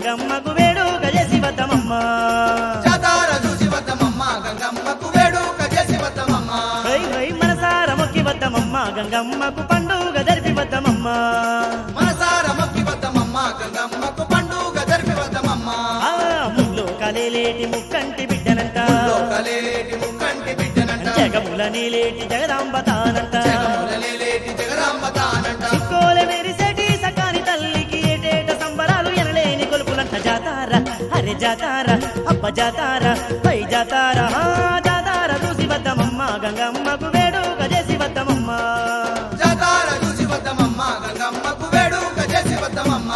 గంగమ్మకు వేడుక చేసి వద్దమమ్మ జాతార చూసి వద్దమమ్మ గంగమ్మకు వేడుక చేసి వద్దమమ్మ హై హై మనసార మొక్కి వద్దమమ్మ గంగమ్మకు పండుగ జరిపి వద్దమమ్మ మనసార మొక్కి వద్దమమ్మ గంగమ్మకు పండుగ జరిపి వద్దమమ్మ ఆ ముల్లో కలేలేటి ముక్కంటి బిడ్డనంట లోకలేటి ముక్కంటి బిడ్డనంట జగముల నీలేటి జగదాంబ తానంట జగములలేటి జగదాంబ తానంట చిక్కోలె మెరిసేటి సకాని తల్లికి ఏటేట సంబరాలు ఎనలేని కొలుపులంట జాతార అరే జాతార అబ్బ జాతార పై జాతార ఆ జాతార చూసి వద్దమమ్మ గంగమ్మకు వేడుక చేసి వద్దమమ్మ జాతార చూసి వద్దమమ్మ గంగమ్మకు వేడుక చేసి వద్దమమ్మ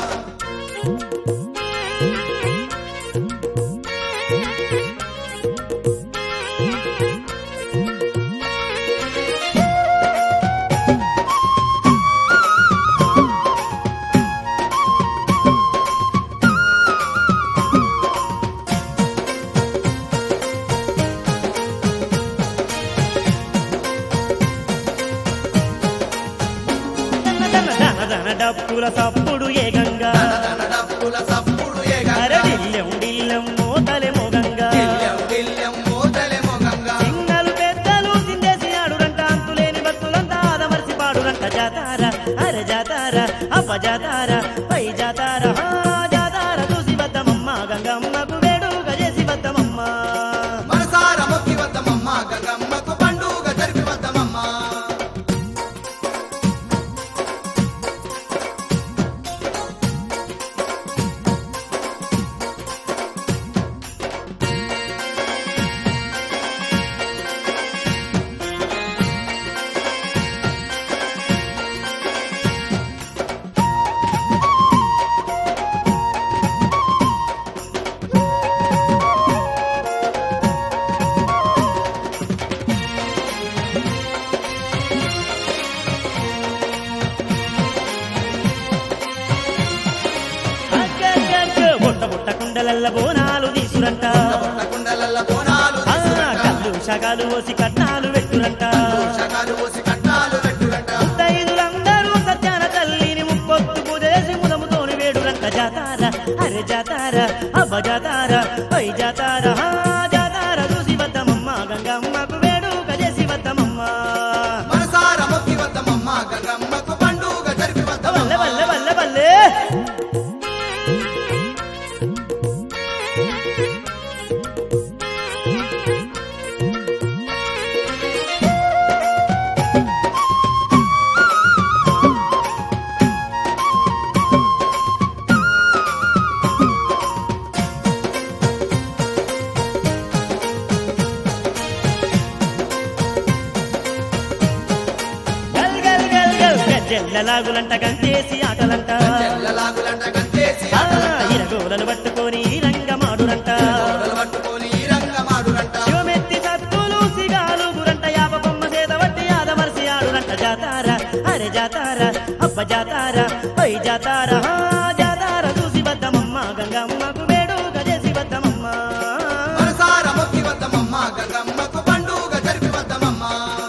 దన దన దన దన డప్పుల సప్పుడు ఏ గంగా తన డప్పుల సప్పుడు ఏ గంగ అరే డిల్లెం డిల్లెం మోతలే మోగంగా దిల్యం దిల్యం మోతలెమో గంగ చిన్నలు పెద్దలు చిందేసి ఆడురంట అంతులేని భక్తులంతా ఆదమర్చి పాడురంట జాతార అరే జాతార అప్ప జాతార పై జాతార ఆ జాతార చూసి వద్దమమ్మ గంగమ్మకు వేడుక చేసి వద్దమమ్మ మనసార మొక్కి వద్దమమ్మ గంగమ్మకు పండుగ జరిపి వద్దమమ్మ అగ్గగ్గగ్గ బుట్ట బుట్ట కుండలల్ల బోనాలు తీసురంట పుట్ట కుండలల్ల బోనాలు ఆ, తీసుకురంట. కళ్ళు షగాలు పోసి కట్నాలు పెట్టురంట షకాలు పోసి కట్నాలు పెట్టురంట ముత్తైదులందరూ సత్యాన తల్లిని ముప్పొత్తు పూజేసి ముదముతోని వేడురంట జాతార అరే జాతార అబ్బ జాతార పై జాతార ఆ జాతార చూసి వద్దమమ్మ గంగమ్మకు వేడుక చేసి వద్దమమ్మ మనసార మొక్కి వద్దమమ్మ గంగమ్మకు పండుగ జరిపి వల్ల వద్దమమ్మ వల్ల వల్ల వల్లే గల్ గల్ గల్ గల్ గజ్జెల్లలాగులంట గంతేసి ఆటలంట చెల్లలాగులంట గంటేసి ఆ, ఇరగోలలు పట్టుకొని రంగమాడురంట ఆటలు పట్టుకొని ఈ రంగమాడురంట శివమెత్తి సత్తులు సిగాలు గురంట యాప బొమ్మ చేత వట్టి ఆదమర్సి ఆడురంట జాతార అరే జాతార అప్ప జాతార పై జాతార ఆ జాతార చూసి వద్దమమ్మ గంగమ్మకు వేడుక చేసి వద్దమమ్మ మనసార మొక్కి వద్దమమ్మ గంగమ్మకు పండుగ జరిపి వద్దమమ్మ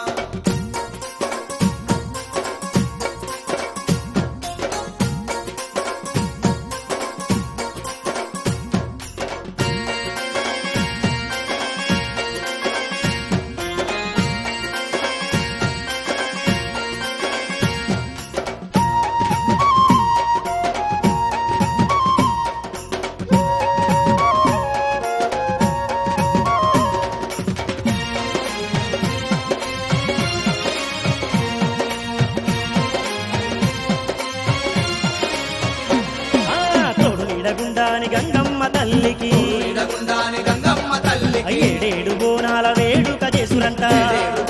ఆ, తోడు నీడగుండాని గంగమ్మ తల్లికి ఇడగుండాని గంగమ్మ తల్లికి ఏడేడు బోనాల వేడుక చేసురంట ఏడు